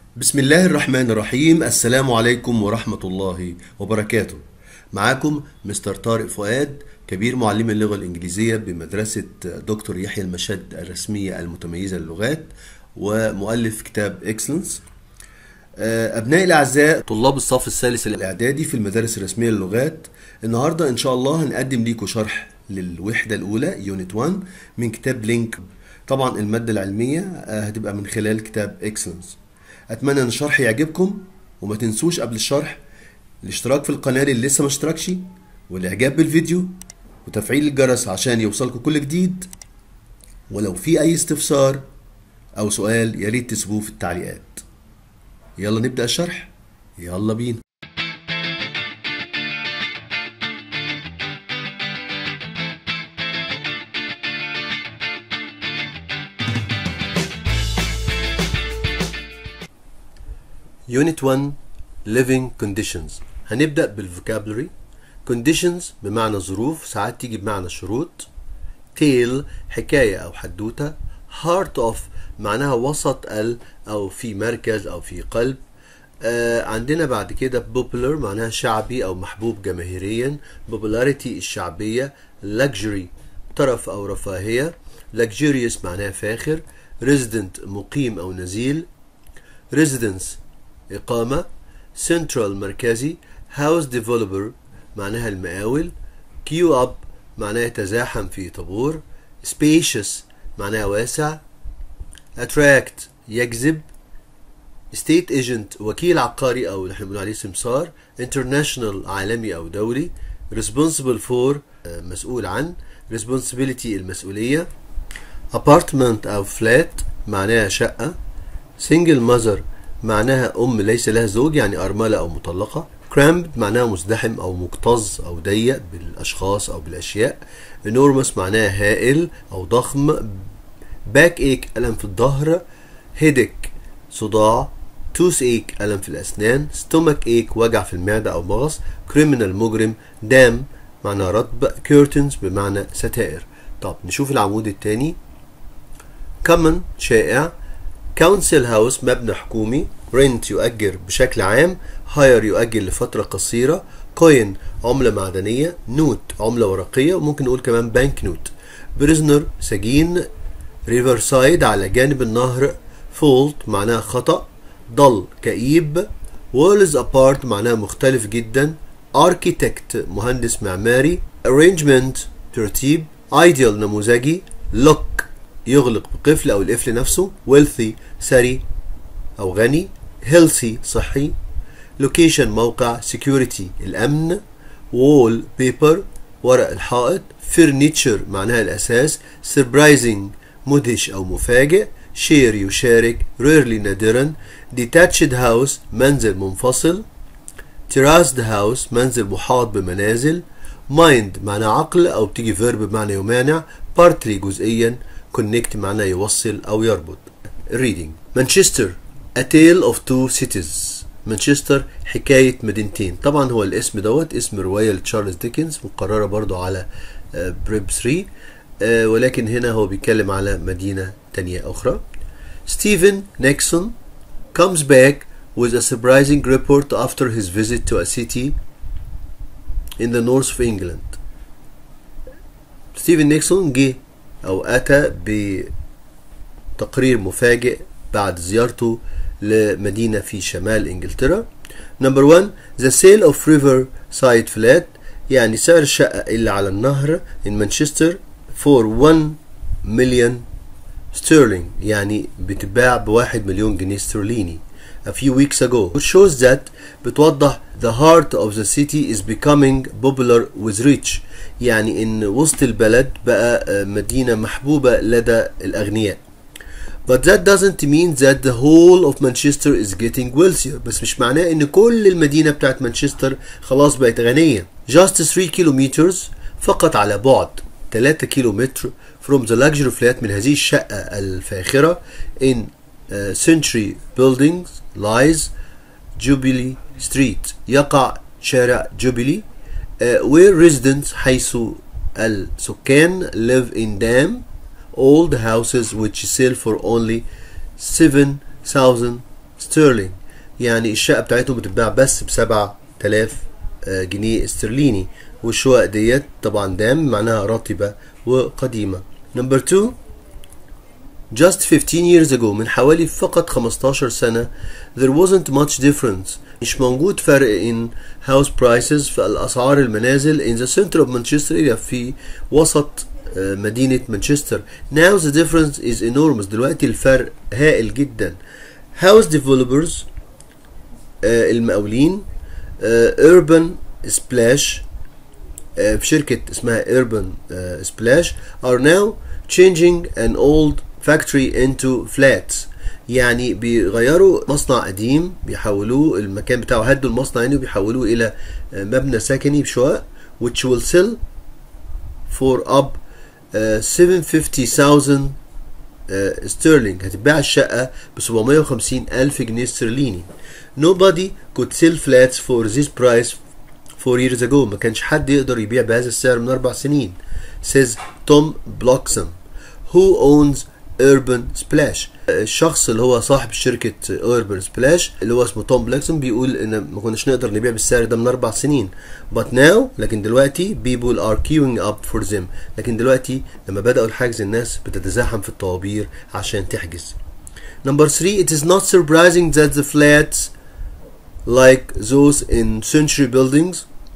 بسم الله الرحمن الرحيم السلام عليكم ورحمة الله وبركاته معاكم مستر طارق فؤاد كبير معلم اللغة الإنجليزية بمدرسة دكتور يحيى المشد الرسمية المتميزة للغات ومؤلف كتاب إكسلنس أبنائي الأعزاء طلاب الصف الثالث الإعدادي في المدارس الرسمية للغات النهاردة إن شاء الله هنقدم ليكم شرح للوحدة الأولى يونت 1 من كتاب لينك طبعا المادة العلمية هتبقى من خلال كتاب إكسلنس اتمنى ان الشرح يعجبكم وما تنسوش قبل الشرح الاشتراك في القناه اللي لسه ما اشتركش والاعجاب بالفيديو وتفعيل الجرس عشان يوصلكم كل جديد ولو في اي استفسار او سؤال يا ريت تسيبوه في التعليقات يلا نبدا الشرح يلا بينا Unit 1 Living Conditions هنبدأ بالفوكابلري Conditions بمعنى ظروف ساعات تيجي بمعنى شروط Tale حكاية أو حدوتة Heart of معناها وسط ال أو في مركز أو في قلب آه عندنا بعد كده popular معناها شعبي أو محبوب جماهيريا popularity الشعبية luxury طرف أو رفاهية luxurious معناها فاخر resident مقيم أو نزيل residence إقامة Central مركزي House Developer معناها المقاول Queue up معناها يتزاحم في طابور Spacious معناها واسع Attract يجذب State Agent وكيل عقاري أو اللي احنا بنقول عليه سمسار International عالمي أو دولي Responsible for مسؤول عن Responsibility المسؤولية Apartment أو flat معناها شقة Single mother معناها أم ليس لها زوج يعني أرملة أو مطلقة cramped معناها مزدحم أو مكتظ أو ضيق بالأشخاص أو بالأشياء enormous معناها هائل أو ضخم back ache ألم في الظهر headache صداع toothache ألم في الأسنان stomach ache وجع في المعدة أو مغص criminal مجرم dam معناها رطب curtains بمعنى ستائر طب نشوف العمود الثاني common شائع كونسل هاوس مبنى حكومي رنت يؤجر بشكل عام هاير يؤجر لفترة قصيرة كوين عملة معدنية نوت عملة ورقية وممكن نقول كمان بانك نوت بريزنر سجين ريفر سايد على جانب النهر فولت معناها خطأ ضل كئيب وورلز ابارت معناها مختلف جدا اركيتكت مهندس معماري arrangement ترتيب ideal نموذجي look يغلق بقفل او القفل نفسه wealthy ثري او غني healthy صحي location موقع security الامن wall paper ورق الحائط furniture معناها الاساس surprising مدهش او مفاجئ share يشارك rarely نادرا detached house منزل منفصل terraced house منزل محاط بمنازل mind معناه عقل او بتيجي verb بمعنى يمانع partly جزئيا connect معناه يوصل أو يربط reading مانشستر A tale of two cities مانشستر حكاية مدينتين طبعا هو الاسم دوت اسم رواية لتشارلز ديكنز مقررة برضو على بريب 3 ولكن هنا هو بيتكلم على مدينة تانية أخرى ستيفن نيكسون comes back with a surprising report after his visit to a city in the north of England ستيفن نيكسون جه أو أتى بتقرير مفاجئ بعد زيارته لمدينة في شمال إنجلترا نمبر 1 The sale of river side flat يعني سعر الشقة اللي على النهر in مانشستر for 1 مليون ستيرلينج يعني بتتباع بواحد مليون جنيه استرليني a few weeks ago which shows that بتوضح the heart of the city is becoming popular with rich يعني ان وسط البلد بقى مدينة محبوبة لدى الأغنياء But that doesn't mean that the whole of Manchester is getting wealthier بس مش معناه ان كل المدينة بتاعت مانشستر خلاص بقت غنية Just 3 kilometers فقط على بعد 3 كيلومتر from the luxury flat من هذه الشقة الفاخرة in uh, century buildings lies Jubilee Street يقع شارع جوبيلي uh, where residents حيث السكان live in damn old houses which sell for only 7,000 sterling يعني الشقة بتاعتهم بتتباع بس ب 7000 جنيه استرليني والشقق ديت طبعا دام معناها رطبة وقديمة نمبر 2 Just 15 years ago من حوالي فقط 15 سنة there wasn't much difference مش موجود فرق in house prices في الأسعار المنازل in the center of Manchester area في وسط مدينة مانشستر now the difference is enormous دلوقتي الفرق هائل جدا house developers المقاولين urban splash في شركة اسمها urban splash are now changing an old factory into flats يعني بيغيروا مصنع قديم بيحولوه المكان بتاعه هدوا المصنع يعني وبيحولوه الى مبنى سكني بشقق which will sell for up uh, 750,000 ستيرلينج هتتباع الشقة ب 750 ألف جنيه استرليني nobody could sell flats for this price four years ago ما كانش حد يقدر يبيع بهذا السعر من أربع سنين says Tom Bloxham who owns Urban Splash الشخص اللي هو صاحب شركة Urban Splash اللي هو اسمه توم بلاكسون بيقول ان ما كناش نقدر نبيع بالسعر ده من اربع سنين but now لكن دلوقتي people are queuing up for them لكن دلوقتي لما بدأوا الحجز الناس بتتزاحم في الطوابير عشان تحجز number three it is not surprising that the flats like those in century buildings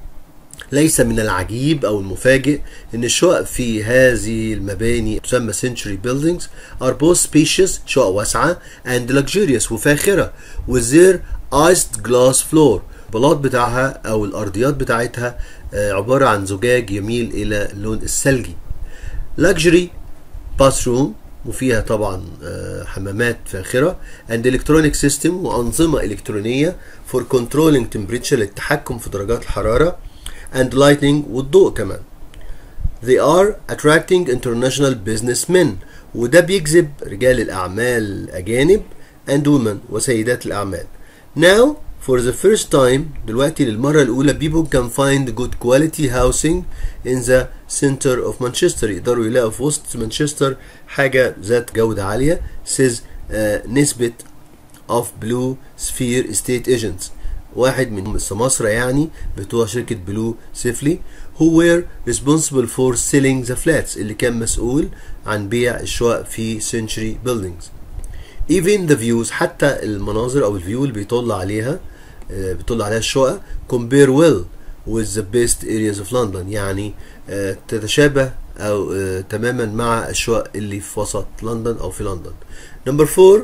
ليس من العجيب أو المفاجئ أن الشقق في هذه المباني تسمى century buildings are both spacious شقق واسعة and luxurious وفاخرة with their iced glass floor البلاط بتاعها أو الأرضيات بتاعتها عبارة عن زجاج يميل إلى اللون الثلجي luxury bathroom وفيها طبعا حمامات فاخرة and electronic system وأنظمة إلكترونية for controlling temperature للتحكم في درجات الحرارة and lighting والضوء كمان they are attracting international businessmen وده بيجذب رجال الأعمال الأجانب and women وسيدات الأعمال now for the first time دلوقتي للمرة الأولى people can find good quality housing in the center of Manchester يقدروا يلاقوا في وسط مانشستر حاجة ذات جودة عالية says uh, نسبة of blue sphere estate agents واحد من السماسرة يعني بتوع شركة بلو سيفلي who were responsible for selling the flats اللي كان مسؤول عن بيع الشقق في century buildings even the views حتى المناظر او الفيو اللي بيطل عليها بيطل عليها الشقق compare well with the best areas of London يعني تتشابه او تماما مع الشقق اللي في وسط لندن او في لندن number four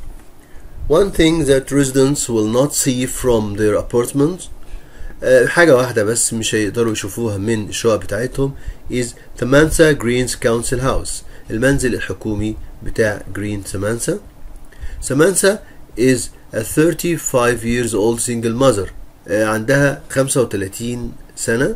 One thing that residents will not see from their apartments uh, حاجة واحدة بس مش هيقدروا يشوفوها من الشقق بتاعتهم is Tamansa Greens Council House المنزل الحكومي بتاع Green Samansa Samansa is a 35 years old single mother uh, عندها 35 سنة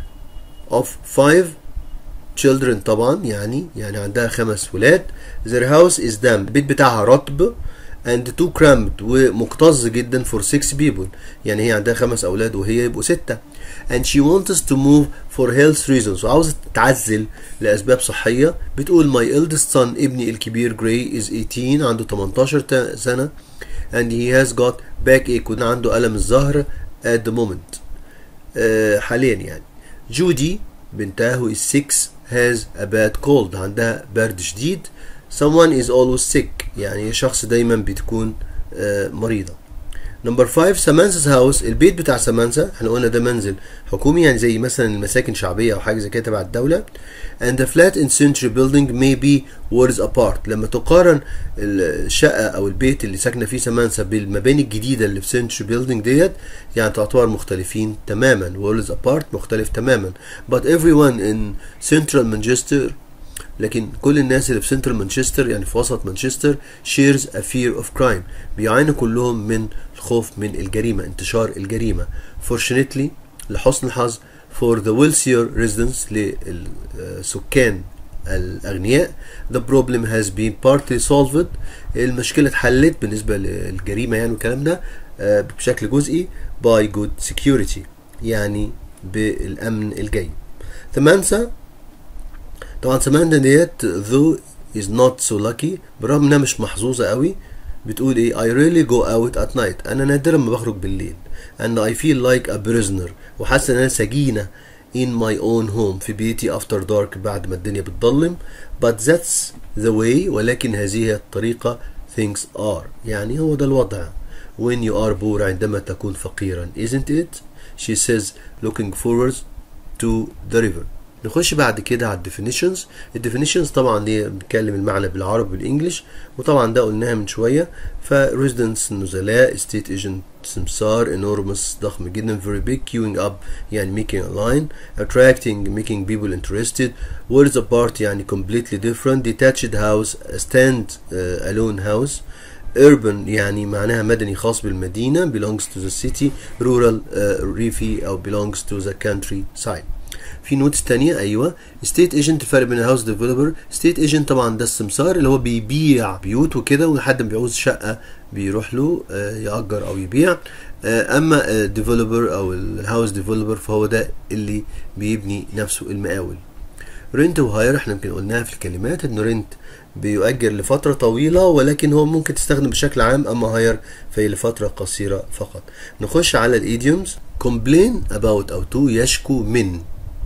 of five children طبعا يعني يعني عندها خمس ولاد their house is damp البيت بتاعها رطب and too cramped ومكتظ جدا for six people يعني هي عندها خمس أولاد وهي يبقوا ستة and she wants to move for health reasons وعاوزة تتعزل لأسباب صحية بتقول my eldest son ابني الكبير Gray is 18 عنده 18 سنة and he has got backache وده عنده ألم الظهر at the moment uh, حاليا يعني جودي بنتها who is 6 has a bad cold عندها برد شديد someone is always sick يعني شخص دايما بتكون آه مريضة نمبر 5 سامانسا's هاوس البيت بتاع سامانسا احنا قلنا ده منزل حكومي يعني زي مثلا المساكن شعبية او حاجة زي كده تبع الدولة and the flat in century building may be worlds apart لما تقارن الشقة او البيت اللي ساكنة فيه سامانسا بالمباني الجديدة اللي في century building ديت يعني تعتبر مختلفين تماما worlds apart مختلف تماما but everyone in central Manchester لكن كل الناس اللي في سنترال مانشستر يعني في وسط مانشستر shares a fear of crime بيعانوا كلهم من الخوف من الجريمة انتشار الجريمة fortunately لحسن الحظ for the wealthier residents للسكان الأغنياء the problem has been partly solved المشكلة اتحلت بالنسبة للجريمة يعني والكلام ده بشكل جزئي by good security يعني بالأمن الجيد ثمانسة طبعا سماندا ديت though is not so lucky برغم انها مش محظوظة قوي بتقول ايه I really go out at night انا نادرا ما بخرج بالليل and I feel like a prisoner وحاسه ان انا سجينه in my own home في بيتي after dark بعد ما الدنيا بتضلم but that's the way ولكن هذه هي الطريقه things are يعني هو ده الوضع when you are poor عندما تكون فقيرا isn't it she says looking forward to the river نخش بعد كده على الديفينيشنز الديفينيشنز طبعا دي بنتكلم المعنى بالعربي والانجليش وطبعا ده قلناها من شويه فريزيدنس نزلاء ستيت ايجنت سمسار انورمس ضخم جدا very big queuing up يعني making a line attracting making people interested words apart يعني completely different detached house stand uh, alone house urban يعني معناها مدني خاص بالمدينة belongs to the city rural uh, ريفي أو belongs to the countryside في نوتس تانية ايوه ستيت ايجنت الفرق بين الهاوس ديفلوبر ستيت ايجنت طبعا ده السمسار اللي هو بيبيع بيوت وكده وحد ما بيعوز شقه بيروح له آه، يأجر او يبيع آه، اما ديفلوبر او الهاوس ديفلوبر فهو ده اللي بيبني نفسه المقاول رنت وهاير احنا يمكن قلناها في الكلمات ان رنت بيؤجر لفترة طويلة ولكن هو ممكن تستخدم بشكل عام اما هاير فهي لفترة قصيرة فقط نخش على الايديومز complain about او to يشكو من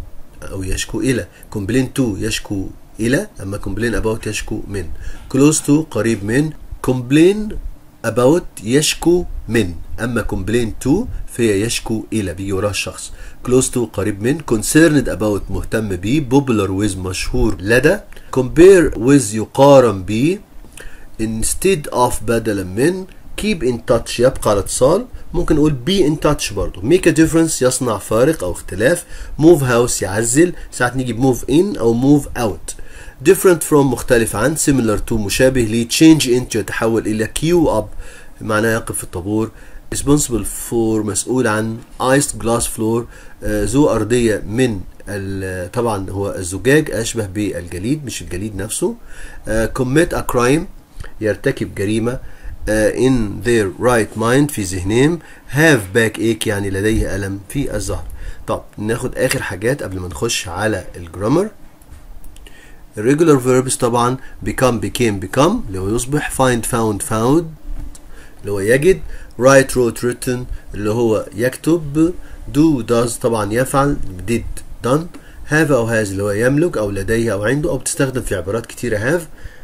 او يشكو الى complain to يشكو الى اما complain about يشكو من close to قريب من complain about يشكو من اما complain to فهي يشكو الى بيجي وراها الشخص close to قريب من concerned about مهتم بيه popular with مشهور لدى compare with يقارن بيه instead of بدلا من keep in touch يبقى على اتصال ممكن نقول be in touch برضه make a difference يصنع فارق او اختلاف move house يعزل ساعات نيجي move in او move out different from مختلف عن similar to مشابه ليه change into يتحول الى queue up معناه يقف في الطابور responsible for مسؤول عن iced glass floor آه، ذو أرضية من ال- طبعا هو الزجاج أشبه بالجليد مش الجليد نفسه آه، commit a crime يرتكب جريمة آه، in their right mind في ذهنهم have back ache يعني لديه ألم في الظهر طب ناخد آخر حاجات قبل ما نخش على الجرامر الريجولار verbs طبعا become became become اللي هو يصبح find found found اللي هو يجد write wrote written اللي هو يكتب do does طبعا يفعل did done have أو has اللي هو يملك أو لديه أو عنده أو بتستخدم في عبارات كتيرة have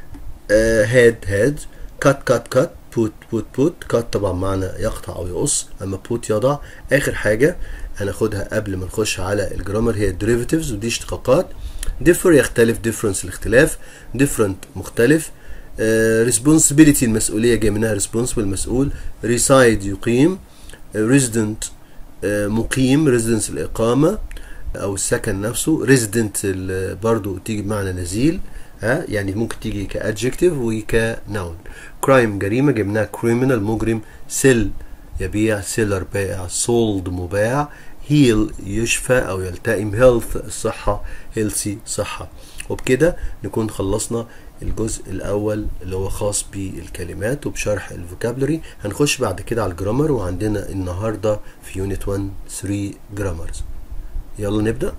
uh, had had cut cut cut put put put cut طبعا معنى يقطع أو يقص أما put يضع آخر حاجة هناخدها قبل ما نخش على الجرامر هي derivatives ودي اشتقاقات differ يختلف difference الاختلاف different مختلف آه، responsibility المسؤولية جاي منها responsible مسؤول reside يقيم آه، resident آه، مقيم residence الإقامة أو السكن نفسه resident ال- برضو تيجي بمعنى نزيل ها يعني ممكن تيجي كادجكتيف وكنون كرايم جريمة جبناها criminal مجرم سيل يبيع سيلر بائع سولد مباع هيل يشفى او يلتئم هيلث الصحة هيلثي صحة وبكده نكون خلصنا الجزء الاول اللي هو خاص بالكلمات وبشرح الفوكابلري هنخش بعد كده على الجرامر وعندنا النهارده في يونت 1 3 جرامرز يلا نبدا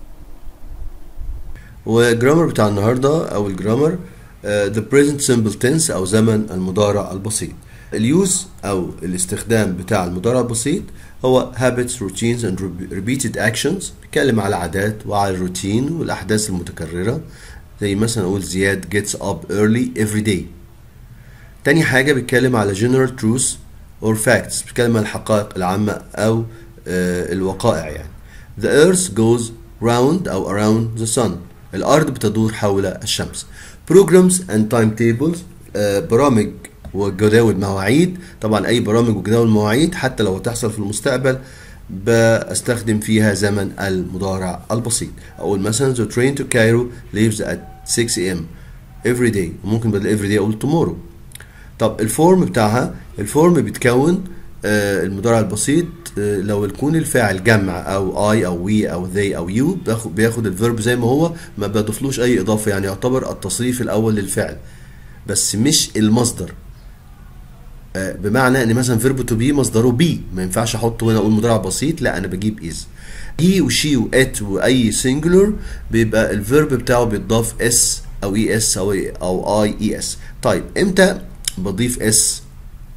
والجرامر بتاع النهارده او الجرامر آه، the present simple tense او زمن المضارع البسيط اليوز او الاستخدام بتاع المضارع البسيط هو habits routines and repeated actions بيتكلم على عادات وعلى الروتين والاحداث المتكرره زي مثلا اقول زياد gets up early every day تاني حاجة بيتكلم على general truths or facts بيتكلم عن الحقائق العامة أو آه، الوقائع يعني The earth goes round أو around the sun الأرض بتدور حول الشمس Programs and timetables آه، برامج وجداول مواعيد طبعا أي برامج وجداول مواعيد حتى لو هتحصل في المستقبل بستخدم فيها زمن المضارع البسيط أقول مثلا the train to Cairo leaves at 6 a.m. every day وممكن بدل every day أقول tomorrow طب الفورم بتاعها الفورم بيتكون آه، المضارع البسيط آه، لو يكون الفاعل جمع او اي او وي او they او يو بياخد بياخد الفيرب زي ما هو ما بضيفلوش اي اضافه يعني يعتبر التصريف الاول للفعل بس مش المصدر آه، بمعنى ان مثلا فيرب تو بي مصدره بي ما ينفعش احطه هنا اقول مضارع بسيط لا انا بجيب از هي وشي وات واي سنجولر بيبقى الفيرب بتاعه بيتضاف اس او اي اس او او اي اي اس طيب امتى بضيف اس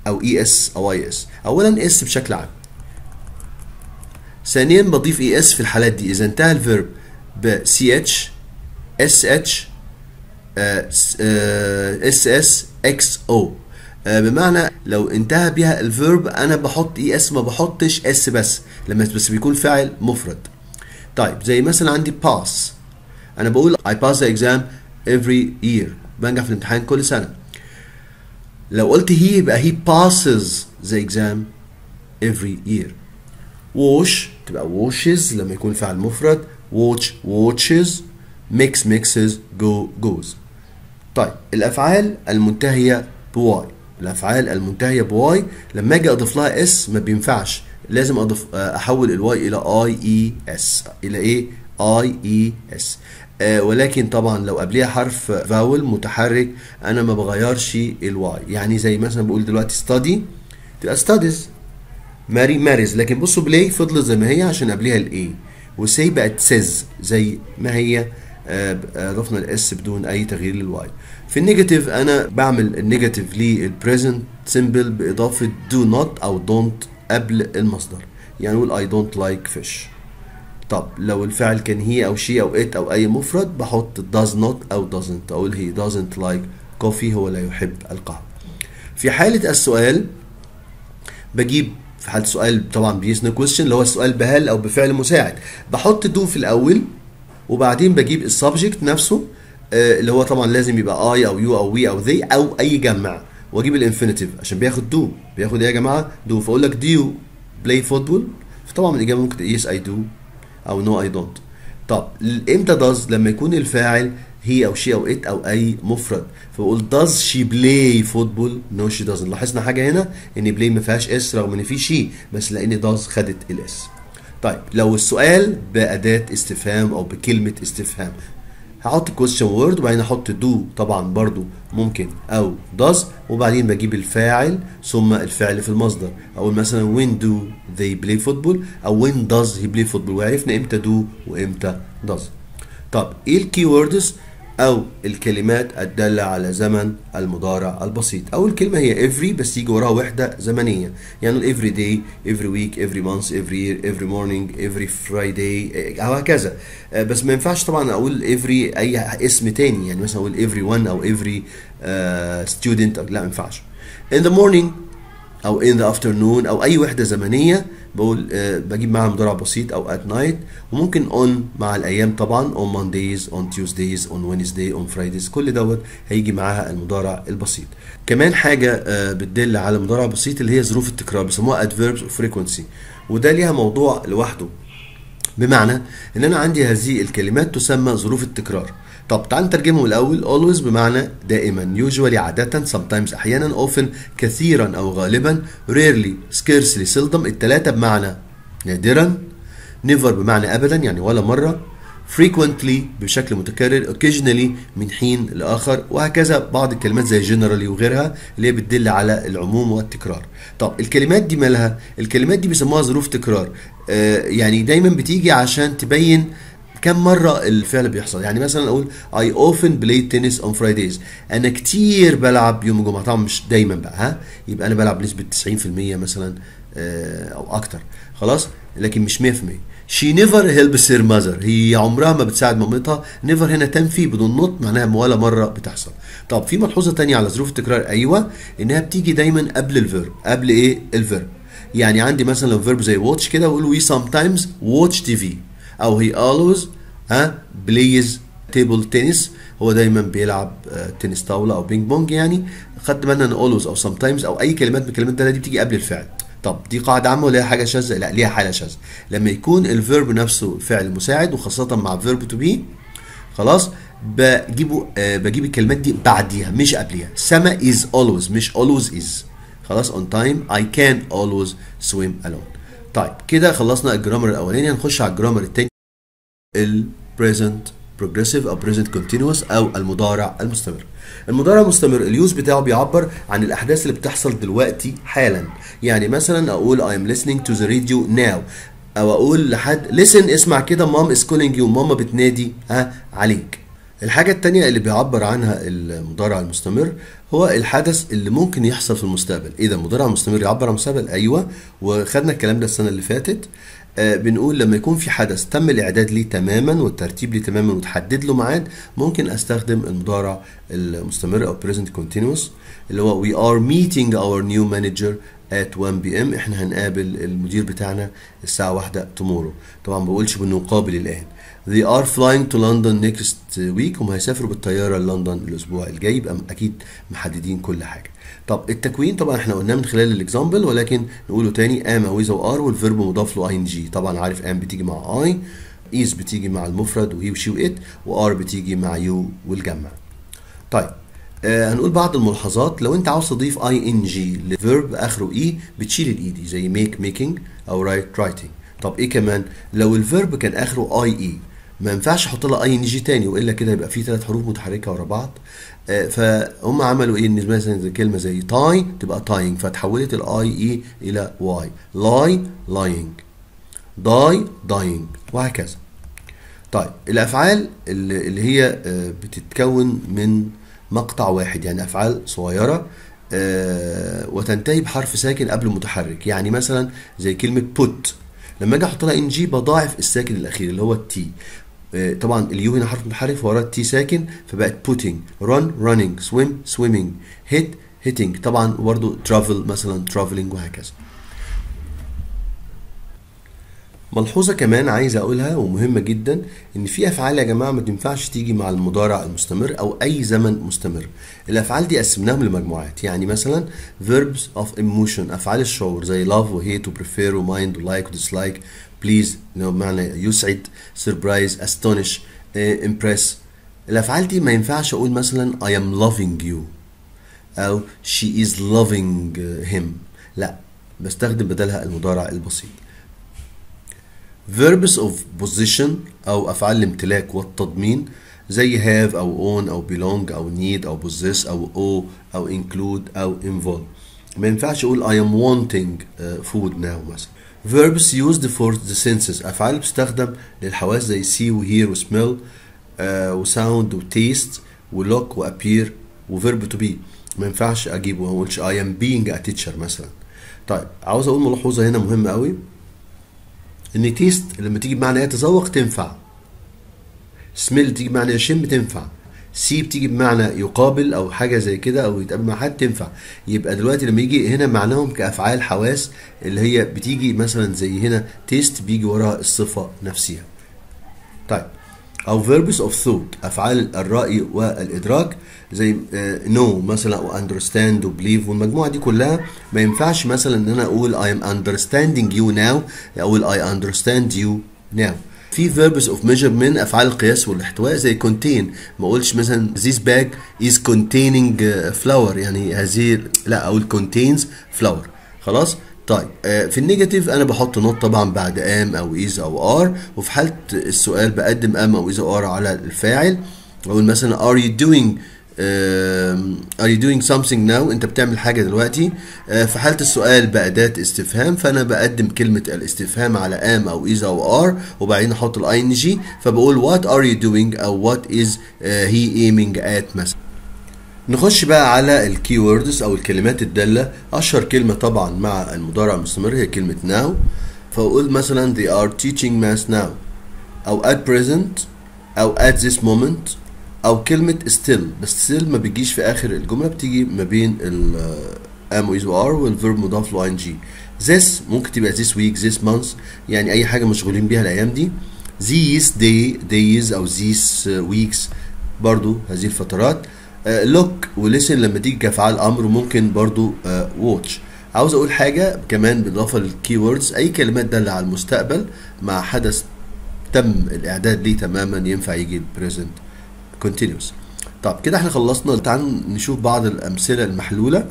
او اي اس او اي اس اولا اس بشكل عام ثانيا بضيف اي اس في الحالات دي اذا انتهى الفيرب ب سي اتش اس اتش اس اس اكس او بمعنى لو انتهى بها الفيرب انا بحط اي اس ما بحطش اس بس لما بس بيكون فاعل مفرد طيب زي مثلا عندي pass انا بقول I pass the exam every year بنجح في الامتحان كل سنه لو قلت he يبقى he passes the exam every year wash تبقى washes لما يكون فعل مفرد watch watches mix mixes go goes طيب الافعال المنتهيه بواي الافعال المنتهيه بواي لما اجي اضيف لها اس ما بينفعش لازم اضيف احول الواي الى اي اي اس الى ايه اي اي اس ولكن طبعا لو قبليها حرف فاول متحرك انا ما بغيرش الواي يعني زي مثلا بقول دلوقتي study تبقى studies ماري ماريز لكن بصوا بلاي فضلت زي ما هي عشان قبليها الاي وسي بقت سيز زي ما هي ضفنا الاس بدون اي تغيير للواي في النيجاتيف انا بعمل النيجاتيف للبريزنت سيمبل باضافه دو نوت او دونت قبل المصدر يعني نقول اي دونت لايك فيش طب لو الفعل كان هي او شي او ات او اي مفرد بحط does not او doesn't اقول he doesn't like coffee هو لا يحب القهوه في حاله السؤال بجيب في حاله السؤال طبعا بيس نو كويستشن اللي هو السؤال بهل او بفعل مساعد بحط دو في الاول وبعدين بجيب السبجكت نفسه اللي هو طبعا لازم يبقى اي او يو او وي او ذي او اي جمع واجيب الانفينيتيف عشان بياخد دو بياخد ايه يا جماعه دو فاقول لك دو يو بلاي فوتبول فطبعا الاجابه ممكن يس اي دو او نو اي دونت طب امتى داز لما يكون الفاعل هي او شي او ات او اي مفرد فبقول داز شي بلاي فوتبول نو شي دازنت لاحظنا حاجه هنا ان بلاي ما فيهاش اس رغم ان في شي بس لان داز خدت الاس طيب لو السؤال باداه استفهام او بكلمه استفهام هحط question word وبعدين احط do طبعا برضو ممكن او does وبعدين بجيب الفاعل ثم الفعل في المصدر اقول مثلا when do they play football او when does he play football وعرفنا امتى do وامتى does طب ايه الكي ووردز او الكلمات الدالة على زمن المضارع البسيط اول كلمة هي every بس يجي وراها وحدة زمنية يعني every day every week every month every year every morning every friday او هكذا بس ما ينفعش طبعا اقول every اي اسم تاني يعني مثلا اقول every one او every uh, student أو لا ما ينفعش in the morning او in the afternoon او اي وحده زمنيه بقول آه بجيب معاها مضارع بسيط او at night وممكن on مع الايام طبعا on Mondays on Tuesdays on Wednesday on Fridays كل دوت هيجي معاها المضارع البسيط كمان حاجه آه بتدل على مضارع بسيط اللي هي ظروف التكرار بيسموها adverbs of frequency وده ليها موضوع لوحده بمعنى ان انا عندي هذه الكلمات تسمى ظروف التكرار طب تعال نترجمهم الاول always بمعنى دائما usually عادة sometimes احيانا often كثيرا او غالبا rarely scarcely seldom التلاتة بمعنى نادرا never بمعنى ابدا يعني ولا مرة frequently بشكل متكرر occasionally من حين لاخر وهكذا بعض الكلمات زي generally وغيرها اللي هي بتدل على العموم والتكرار طب الكلمات دي مالها الكلمات دي بيسموها ظروف تكرار آه يعني دايما بتيجي عشان تبين كم مرة الفعل بيحصل يعني مثلا أقول I often play tennis on Fridays أنا كتير بلعب يوم الجمعة طبعا مش دايما بقى ها يبقى أنا بلعب بنسبة 90% مثلا أو أكتر خلاص لكن مش 100% She never helps her mother هي عمرها ما بتساعد مامتها never هنا تنفي بدون نط معناها ولا مرة بتحصل طب في ملحوظة تانية على ظروف التكرار أيوة إنها بتيجي دايما قبل الفيرب قبل إيه الفيرب يعني عندي مثلا لو فيرب زي watch كده بقول we sometimes watch TV او هي always ها بلايز تيبل تنس هو دايما بيلعب تنس طاوله او بينج بونج يعني خدت بالنا ان always او sometimes او اي كلمات من الكلمات دي بتيجي قبل الفعل طب دي قاعده عامه ولا حاجه شاذه لا ليها حاله شاذه لما يكون الفيرب نفسه فعل مساعد وخاصه مع فيرب تو بي خلاص بجيبه آه بجيب الكلمات دي بعديها مش قبليها سما is always مش always is خلاص on time I can always swim alone طيب كده خلصنا الجرامر الاولاني هنخش على الجرامر الثاني البريزنت بروجريسيف او بريزنت كونتينوس او المضارع المستمر المضارع المستمر اليوز بتاعه بيعبر عن الاحداث اللي بتحصل دلوقتي حالا يعني مثلا اقول I am listening to the radio now او اقول لحد listen اسمع كده مام is calling you ماما بتنادي ها عليك الحاجة التانية اللي بيعبر عنها المضارع المستمر هو الحدث اللي ممكن يحصل في المستقبل ايه ده المضارع المستمر يعبر عن المستقبل ايوه وخدنا الكلام ده السنة اللي فاتت آه بنقول لما يكون في حدث تم الاعداد ليه تماما والترتيب ليه تماما وتحدد له ميعاد ممكن استخدم المضارع المستمر او present continuous اللي هو we are meeting our new manager at 1 p.m. احنا هنقابل المدير بتاعنا الساعة واحدة tomorrow طبعا ما بقولش بنقابل الآن They are flying to London next week هم هيسافروا بالطيارة لندن الأسبوع الجاي يبقى أكيد محددين كل حاجة طب التكوين طبعا احنا قلناه من خلال الاكزامبل ولكن نقوله تاني ام او از او ار والفيرب مضاف له اي ان جي طبعا عارف ام بتيجي مع اي ايز بتيجي مع المفرد وهي وشي وات وار بتيجي مع يو والجمع طيب آه هنقول بعض الملاحظات لو انت عاوز تضيف اي ان جي لفيرب اخره اي بتشيل الاي دي زي ميك ميكينج او رايت رايتنج طب ايه كمان لو الفيرب كان اخره اي اي ما ينفعش احط لها اي ان جي تاني والا كده يبقى في ثلاث حروف متحركه ورا بعض آه فهم عملوا ايه ان مثلا زي كلمه زي تاي تبقى تاينج فتحولت الاي اي الى واي لاي لاينج داي داينج وهكذا طيب الافعال اللي اللي هي آه بتتكون من مقطع واحد يعني افعال صغيره آه وتنتهي بحرف ساكن قبل المتحرك يعني مثلا زي كلمه put لما اجي احط لها ان جي بضاعف الساكن الاخير اللي هو التي آه طبعا اليو هنا حرف متحرك وراه التي ساكن فبقت putting run running swim swimming hit hitting طبعا برضه travel مثلا traveling وهكذا ملحوظة كمان عايز أقولها ومهمة جدا إن في أفعال يا جماعة ما تنفعش تيجي مع المضارع المستمر أو أي زمن مستمر. الأفعال دي قسمناهم لمجموعات يعني مثلا verbs of emotion أفعال الشعور زي love و hate و prefer و mind و like و dislike please اللي هو بمعنى يسعد surprise astonish uh, impress الأفعال دي ما ينفعش أقول مثلا I am loving you أو she is loving him لا بستخدم بدلها المضارع البسيط. verbs of position أو أفعال الامتلاك والتضمين زي have أو own أو belong أو need أو possess أو owe أو include أو involve ما ينفعش أقول I am wanting uh, food now مثلا verbs used for the senses أفعال بتستخدم للحواس زي see و hear و smell uh, و sound و taste و look و appear و verb to be ما ينفعش أجيب وما أقولش I am being a teacher مثلا طيب عاوز أقول ملحوظة هنا مهمة قوي ان تيست لما تيجي بمعنى يتذوق تنفع سميل تيجي بمعنى يشم تنفع سي بتيجي بمعنى يقابل او حاجه زي كده او يتقابل مع حد تنفع يبقى دلوقتي لما يجي هنا معناهم كافعال حواس اللي هي بتيجي مثلا زي هنا تيست بيجي وراها الصفه نفسها طيب او verbs of thought افعال الراي والادراك زي نو uh, مثلا او understand وبليف والمجموعه دي كلها ما ينفعش مثلا ان انا اقول I am understanding you now اقول I understand you now في verbs of measurement افعال القياس والاحتواء زي contain ما اقولش مثلا this bag is containing flour يعني هذه لا اقول contains flour خلاص طيب آه في النيجاتيف انا بحط نوت طبعا بعد ام او از او ار وفي حاله السؤال بقدم ام او از او ار على الفاعل اقول مثلا are you doing uh, are you doing something now انت بتعمل حاجه دلوقتي uh, في حاله السؤال باداه استفهام فانا بقدم كلمه الاستفهام على ام او از او ار وبعدين احط الاي ان جي فبقول what are you doing او what is uh, he aiming at مثلا نخش بقى على الكي ووردز او الكلمات الداله اشهر كلمه طبعا مع المضارع المستمر هي كلمه now فاقول مثلا they are teaching math now او at present او at this moment او كلمه still بس still ما بتجيش في اخر الجمله بتيجي ما بين ال am و is و are والفيرب مضاف له ing this ممكن تبقى this week this month يعني اي حاجه مشغولين بيها الايام دي these day days او these weeks برضو هذه الفترات لوك وليسن لما تيجي كافعال امر وممكن برضو واتش عاوز اقول حاجه كمان بالاضافه للكي ووردز اي كلمات داله على المستقبل مع حدث تم الاعداد ليه تماما ينفع يجي بريزنت كونتينوس طب كده احنا خلصنا تعال نشوف بعض الامثله المحلوله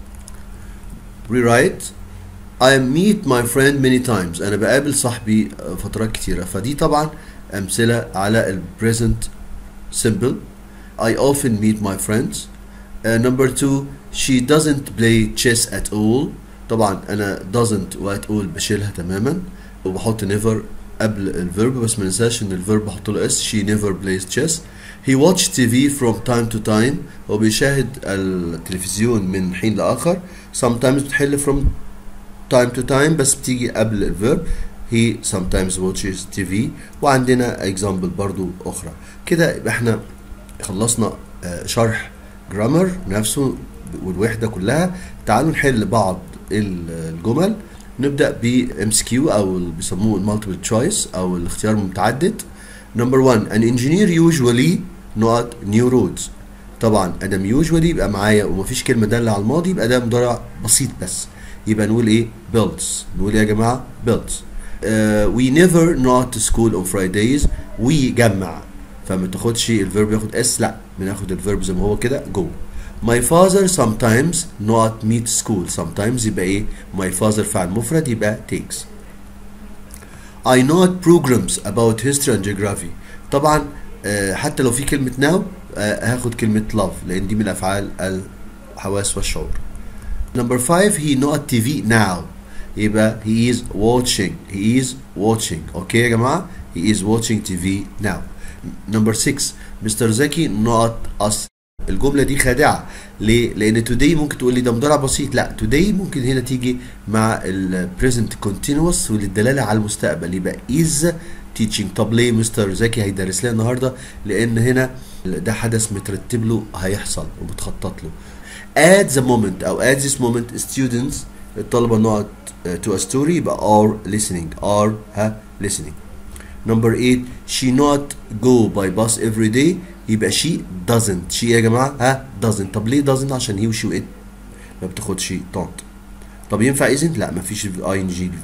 rewrite I meet my friend many times انا بقابل صاحبي فترات كتيره فدي طبعا امثله على البريزنت simple I often meet my friends. Uh, number two, she doesn't play chess at all. طبعا أنا doesn't و at all بشيلها تماما وبحط never قبل الفيرب بس ما ننساش إن الفيرب بحط له اس she never plays chess. he watched TV from time to time هو بيشاهد التلفزيون من حين لآخر sometimes بتحل from time to time بس بتيجي قبل الفيرب he sometimes watches TV وعندنا example برضو أخرى كده يبقى احنا خلصنا آه، شرح جرامر نفسه والوحدة كلها تعالوا نحل بعض ال- الجمل نبدأ ب MCQ أو اللي بيسموه المالتيبل تشويس أو الاختيار المتعدد نمبر 1 an engineer usually not new roads طبعا ادم usually يبقى معايا ومفيش كلمه داله على الماضي يبقى ده مضارع بسيط بس يبقى نقول ايه builds نقول إيه يا جماعه builds uh, we never not to school on Fridays we جمع فما تاخدش الفيرب ياخد اس لا بناخد الفيرب زي ما هو كده go my father sometimes not meet school sometimes يبقى ايه my father فعل مفرد يبقى takes I know programs about history and geography طبعا آه، حتى لو في كلمة now آه، هاخد كلمة love لأن دي من أفعال الحواس والشعور Number five he not TV now يبقى he is watching he is watching اوكي يا جماعة he is watching TV now Number six Mr. زكي not us الجملة دي خادعة ليه؟ لأن today ممكن تقول لي ده مضارع بسيط لا today ممكن هنا تيجي مع ال present continuous وللدلالة على المستقبل يبقى is teaching طب ليه مستر زكي هيدرس لنا النهارده؟ لأن هنا ده حدث مترتب له هيحصل ومتخطط له. At the moment أو at this moment students الطلبة not to a story يبقى are listening are ها listening. Number 8 she not go by bus every day يبقى she doesn't she يا جماعة ها doesn't طب ليه doesn't عشان هي وشي وإت ما بتاخدش don't طب ينفع isn't لا مفيش اي ان جي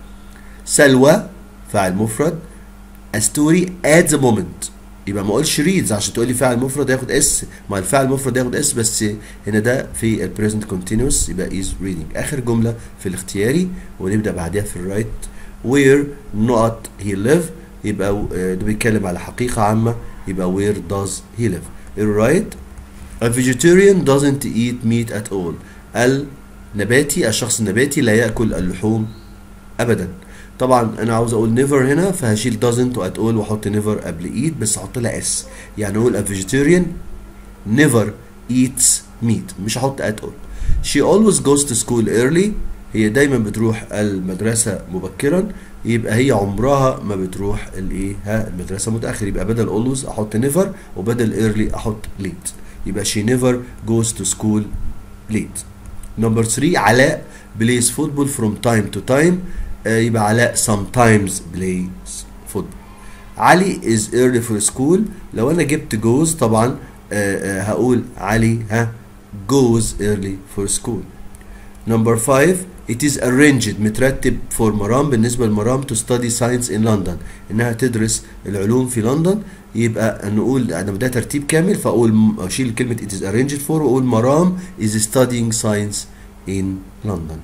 سلوى فاعل مفرد a story at the moment يبقى ما اقولش reads عشان تقول لي فاعل مفرد ياخد اس ما الفاعل المفرد ياخد اس بس هنا ده في ال present continuous يبقى is reading اخر جمله في الاختياري ونبدا بعدها في الرايت where not he live يبقى آه، ده بيتكلم على حقيقه عامه يبقى where does he live الرايت A vegetarian doesn't eat meat at all. النباتي الشخص النباتي لا يأكل اللحوم أبدا. طبعا أنا عاوز أقول never هنا فهشيل doesn't و at all وأحط never قبل eat بس أحط لها s. يعني أقول a vegetarian never eats meat مش هحط at all. She always goes to school early. هي دايما بتروح المدرسة مبكرا يبقى هي عمرها ما بتروح الايه ها المدرسة متأخر يبقى بدل always أحط never وبدل early أحط late. يبقى she never goes to school late. Number 3 علاء plays football from time to time آه، يبقى علاء sometimes plays football. علي is early for school لو انا جبت goes طبعا آه، آه، هقول علي ها goes early for school. Number 5 it is arranged مترتب for مرام بالنسبة لمرام to study science in London انها تدرس العلوم في لندن يبقى نقول انا ده ترتيب كامل فاقول م- اشيل كلمة it is arranged for واقول مرام is studying science in London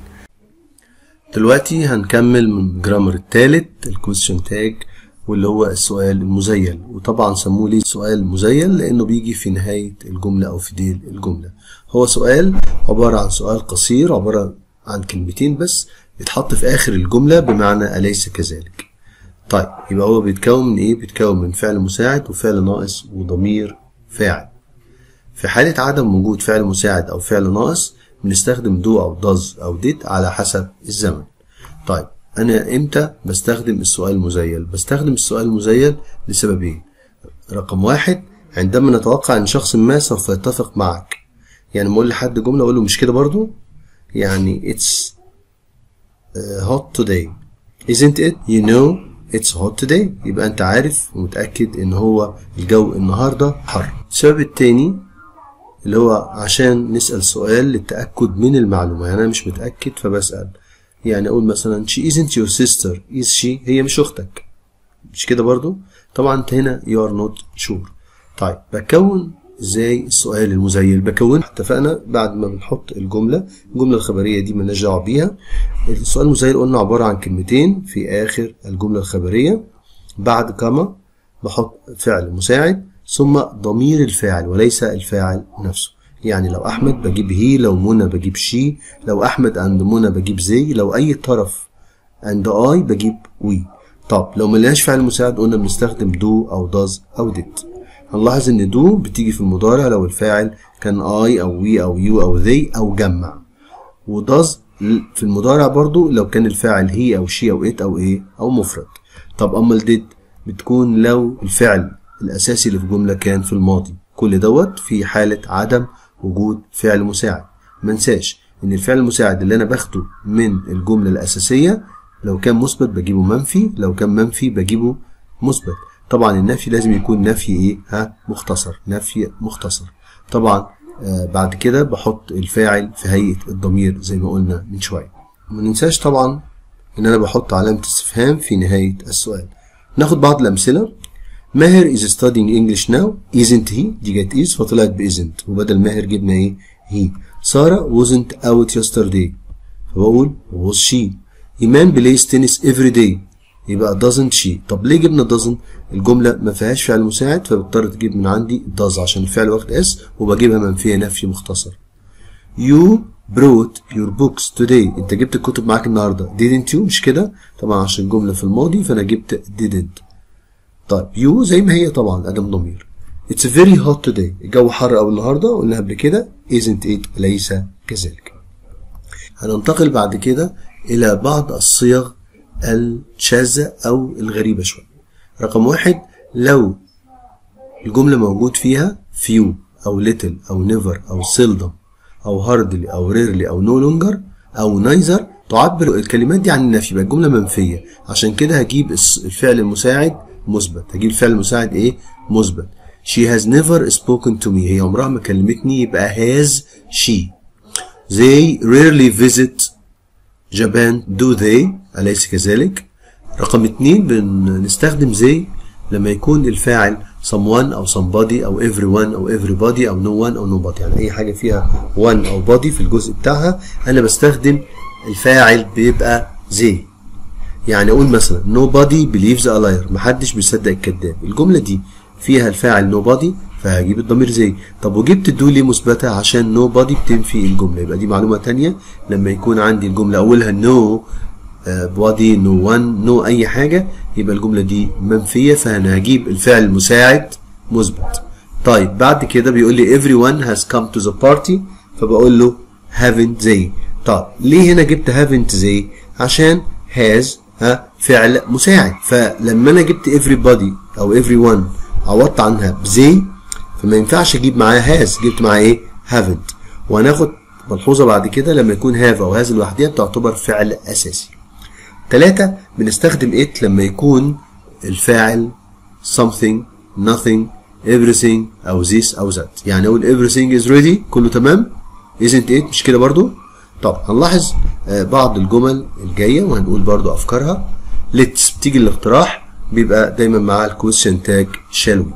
دلوقتي هنكمل من الجرامر الثالث الكويستشن تاج واللي هو السؤال المزيل وطبعا سموه ليه سؤال مزيل لانه بيجي في نهاية الجملة او في ديل الجملة هو سؤال عبارة عن سؤال قصير عبارة عن كلمتين بس بيتحط في اخر الجملة بمعنى اليس كذلك طيب يبقى هو بيتكون من ايه بيتكون من فعل مساعد وفعل ناقص وضمير فاعل في حالة عدم وجود فعل مساعد أو فعل ناقص بنستخدم دو أو does أو did على حسب الزمن. طيب أنا إمتى بستخدم السؤال المزيل؟ بستخدم السؤال المزيل لسببين. رقم واحد عندما نتوقع أن شخص ما سوف يتفق معك. يعني لما أقول لحد جملة أقول له مش كده برضو؟ يعني it's uh, hot today. Isn't it? You know it's hot today. يبقى أنت عارف ومتأكد إن هو الجو النهاردة حر. السبب التاني اللي هو عشان نسأل سؤال للتأكد من المعلومة يعني أنا مش متأكد فبسأل يعني أقول مثلا she isn't your sister is she هي مش أختك مش كده برضو طبعا أنت هنا you are not sure طيب بكون ازاي السؤال المزيل بكون اتفقنا بعد ما بنحط الجملة الجملة الخبرية دي مالناش دعوة بيها السؤال المزيل قلنا عبارة عن كلمتين في آخر الجملة الخبرية بعد كما بحط فعل مساعد ثم ضمير الفاعل وليس الفاعل نفسه يعني لو احمد بجيب هي لو منى بجيب شي لو احمد اند منى بجيب زي لو اي طرف اند اي بجيب وي طب لو ملناش فعل مساعد قلنا بنستخدم دو او داز او ديت هنلاحظ ان دو بتيجي في المضارع لو الفاعل كان اي او وي او يو او ذي او جمع وداز في المضارع برضو لو كان الفاعل هي او شي او ات او ايه او مفرد طب اما الديد بتكون لو الفعل الاساسي اللي في الجمله كان في الماضي كل دوت في حاله عدم وجود فعل مساعد منساش ان الفعل المساعد اللي انا باخده من الجمله الاساسيه لو كان مثبت بجيبه منفي لو كان منفي بجيبه مثبت طبعا النفي لازم يكون نفي ايه ها مختصر نفي مختصر طبعا آه بعد كده بحط الفاعل في هيئه الضمير زي ما قلنا من شويه ما ننساش طبعا ان انا بحط علامه استفهام في نهايه السؤال ناخد بعض الامثله ماهر is studying English now isn't he دي جت is فطلعت ب isn't وبدل ماهر جبنا ايه he سارة wasn't out yesterday فبقول was she إيمان plays tennis every day يبقى doesn't she طب ليه جبنا doesn't الجملة ما فيهاش فعل مساعد فبضطر تجيب من عندي does عشان الفعل واخد اس وبجيبها منفية نفي مختصر you brought your books today انت جبت الكتب معاك النهارده didn't you مش كده طبعا عشان الجملة في الماضي فانا جبت didn't طيب you زي ما هي طبعا ادم ضمير It's very hot today الجو حر أوي النهاردة قلنا قبل كده isn't it ليس كذلك هننتقل بعد كده إلى بعض الصيغ الشاذة أو الغريبة شوية رقم واحد لو الجملة موجود فيها few أو little أو never أو seldom أو hardly أو rarely أو no longer أو neither تعبر الكلمات دي عن النفي يبقى الجملة منفية عشان كده هجيب الفعل المساعد مثبت هجيب الفعل المساعد إيه مثبت She has never spoken to me هي عمرها ما كلمتني يبقى has she They rarely visit Japan do they أليس كذلك رقم اتنين بنستخدم they لما يكون الفاعل someone أو somebody أو everyone أو everybody أو no one أو nobody يعني أي حاجة فيها one أو body في الجزء بتاعها أنا بستخدم الفاعل بيبقى they يعني أقول مثلا nobody believes a liar محدش بيصدق الكذاب الجملة دي فيها الفاعل nobody فهجيب الضمير زي طب وجبت دو ليه مثبتة عشان nobody بتنفي الجملة يبقى دي معلومة تانية لما يكون عندي الجملة أولها no body no one no أي حاجة يبقى الجملة دي منفية فأنا هجيب الفعل المساعد مثبت طيب بعد كده بيقول لي everyone has come to the party فبقول له haven't they طب ليه هنا جبت haven't they عشان has ها فعل مساعد فلما انا جبت everybody او everyone عوضت عنها بزي فما ينفعش اجيب معاها هاز جبت معاها ايه haven't وهناخد ملحوظه بعد كده لما يكون هاف او هاز لوحدها بتعتبر فعل اساسي ثلاثة بنستخدم it لما يكون الفاعل something nothing everything او this او that يعني اقول everything is ready كله تمام isn't it مش كده برضو طب هنلاحظ بعض الجمل الجاية وهنقول برضو افكارها let's بتيجي الاقتراح بيبقى دايما معاه الكويشن تاج shall we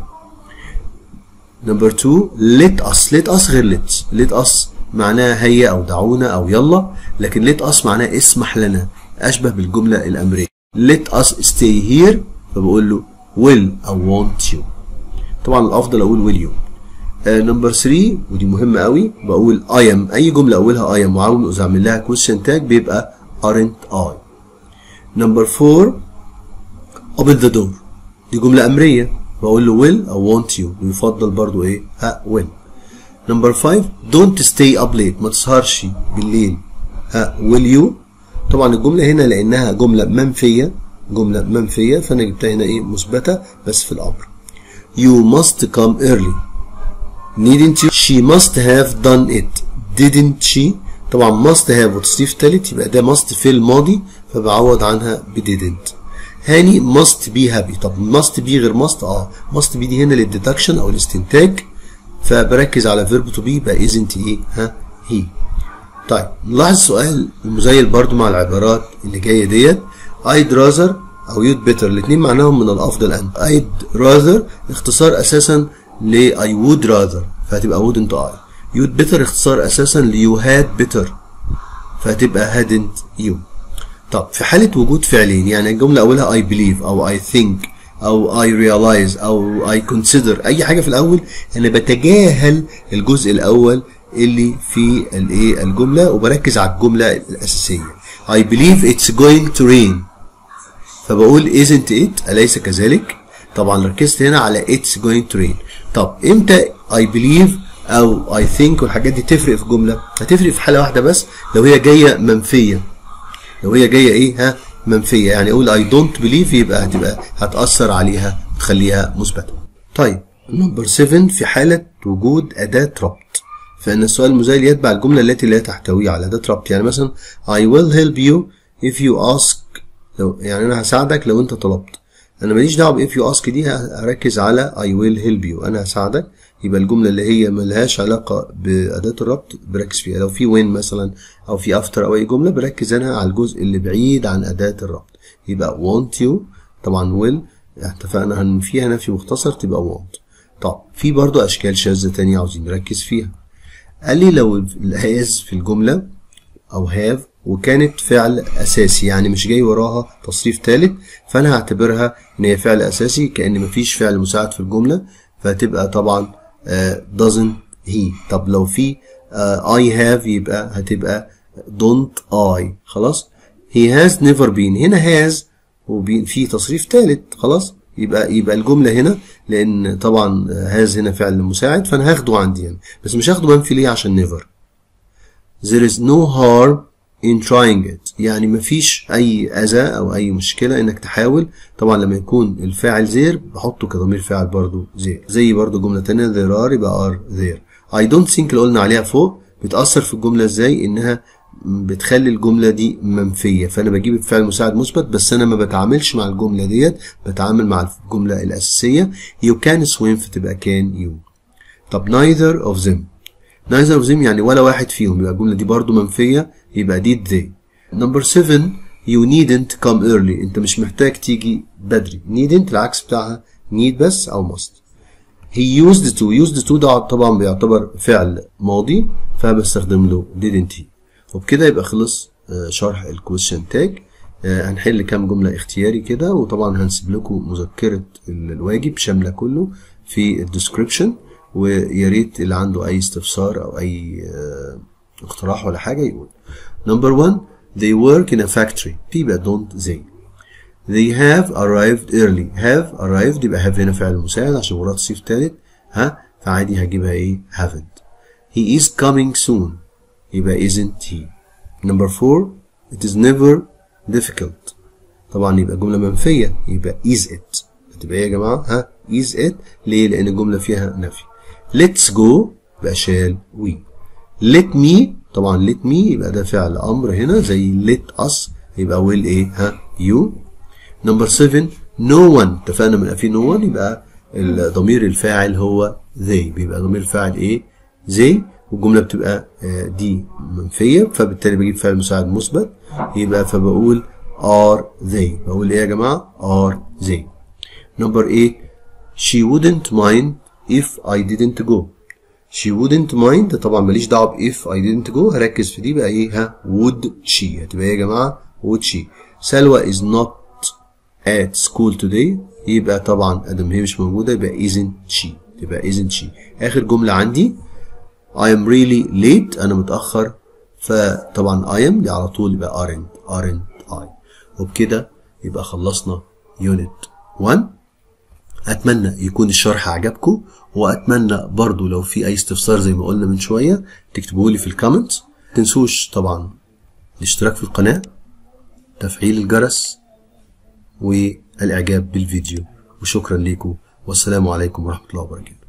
نمبر 2 let us let us غير let let us معناها هيا او دعونا او يلا لكن let us معناها اسمح لنا اشبه بالجمله الامريكيه let us stay here فبقول له will او want you طبعا الافضل اقول will you نمبر uh, 3 ودي مهمه قوي بقول I am اي جمله اولها I am وعاوز اعمل لها كويشن تاج بيبقى aren't I نمبر 4 open the door دي جملة أمرية بقول له will أو want you ويفضل برضو إيه ها will نمبر 5 don't stay up late ما تسهرش بالليل ها will you طبعا الجملة هنا لأنها جملة منفية جملة منفية فأنا جبتها هنا إيه مثبتة بس في الأمر you must come early needn't you she must have done it didn't she طبعا must have وتصريف تالت يبقى ده must في الماضي فبعوض عنها ب didn't هاني must be happy طب must be غير must اه must be دي هنا للديدكشن او الاستنتاج فبركز على verb to be يبقى isn't ايه ها he طيب نلاحظ سؤال مزيل برضو مع العبارات اللي جايه ديت I'd rather او you'd better الاثنين معناهم من الافضل ان I'd rather اختصار اساسا ل I would rather فهتبقى wouldn't I you'd better اختصار اساسا ل you had better فهتبقى hadn't you طب في حالة وجود فعلين يعني الجملة أولها I believe أو I think أو I realize أو I consider أي حاجة في الأول أنا بتجاهل الجزء الأول اللي في الإيه الجملة وبركز على الجملة الأساسية I believe it's going to rain فبقول isn't it أليس كذلك طبعا ركزت هنا على it's going to rain طب امتى I believe او I think والحاجات دي تفرق في جملة هتفرق في حالة واحدة بس لو هي جاية منفية لو هي جاية ايه ها منفية يعني اقول I don't believe يبقى هتبقى هتأثر عليها وتخليها مثبتة طيب نمبر 7 في حالة وجود أداة ربط فإن السؤال المزايل يتبع الجملة التي لا تحتوي على أداة ربط يعني مثلا I will help you if you ask لو يعني أنا هساعدك لو أنت طلبت أنا ماليش دعوة ب if you ask دي هركز على I will help you أنا هساعدك يبقى الجملة اللي هي ملهاش علاقة بأداة الربط بركز فيها لو في when مثلا أو في after أو أي جملة بركز أنا على الجزء اللي بعيد عن أداة الربط يبقى want you طبعا will اتفقنا ان فيها نفي مختصر تبقى want طب في برضو اشكال شاذة تانية عاوزين نركز فيها قال لي لو الهاز في الجملة او have وكانت فعل اساسي يعني مش جاي وراها تصريف ثالث فانا هعتبرها ان هي فعل اساسي كان مفيش فعل مساعد في الجملة فهتبقى طبعا uh, doesn't he طب لو في uh, I have يبقى هتبقى don't I خلاص he has never been هنا has وفي تصريف ثالث خلاص يبقى يبقى الجمله هنا لان طبعا هاز هنا فعل مساعد فانا هاخده عندي يعني بس مش هاخده منفي ليه عشان نيفر there is no harm in trying it يعني مفيش اي اذى او اي مشكله انك تحاول طبعا لما يكون الفاعل زير بحطه كضمير فاعل برضو زير زي برضو جمله تانية there are يبقى are there I don't think اللي قلنا عليها فوق بتأثر في الجملة ازاي انها بتخلي الجملة دي منفية فأنا بجيب الفعل مساعد مثبت بس أنا ما بتعاملش مع الجملة ديت بتعامل مع الجملة الأساسية you can swim فتبقى can you طب neither of them neither of them يعني ولا واحد فيهم يبقى الجملة دي برضو منفية يبقى did they number 7 you needn't come early أنت مش محتاج تيجي بدري needn't العكس بتاعها need بس أو must he used to used to ده طبعا بيعتبر فعل ماضي فبستخدم له didn't he وبكده يبقى خلص شرح الكويشن تاج هنحل كام جملة اختياري كده وطبعا هنسيب لكم مذكرة الواجب شاملة كله في الديسكريبشن ويا ريت اللي عنده أي استفسار أو أي اقتراح ولا حاجة يقول. Number one they work in a factory بيبقى don't they they have arrived early have arrived يبقى have هنا فعل مساعد عشان وراه تصريف تالت ها فعادي هجيبها ايه haven't he is coming soon يبقى isn't he number four it is never difficult طبعا يبقى جملة منفية يبقى is it هتبقى ايه يا جماعة ها is it ليه لأن الجملة فيها نفي let's go يبقى شال we let me طبعا let me يبقى ده فعل أمر هنا زي let us يبقى will ايه ها you number seven no one اتفقنا من في no one يبقى ضمير الفاعل هو they بيبقى ضمير الفاعل ايه they والجمله بتبقى دي منفيه فبالتالي بجيب فعل مساعد مثبت يبقى فبقول are they بقول ايه يا جماعه are they number 8 she wouldn't mind if I didn't go she wouldn't mind طبعا ماليش دعوه ب if I didn't go هركز في دي بقى ايه ها would she هتبقى ايه يا جماعه would she سلوى is not at school today يبقى طبعا ادم هي مش موجوده يبقى isn't she تبقى isn't she اخر جمله عندي I am really late أنا متأخر فطبعا I am دي على طول يبقى aren't aren't I وبكده يبقى خلصنا unit 1 أتمنى يكون الشرح عجبكم وأتمنى برضو لو في أي استفسار زي ما قلنا من شوية تكتبوا لي في الكومنتس تنسوش طبعا الاشتراك في القناة تفعيل الجرس والإعجاب بالفيديو وشكرا لكم والسلام عليكم ورحمة الله وبركاته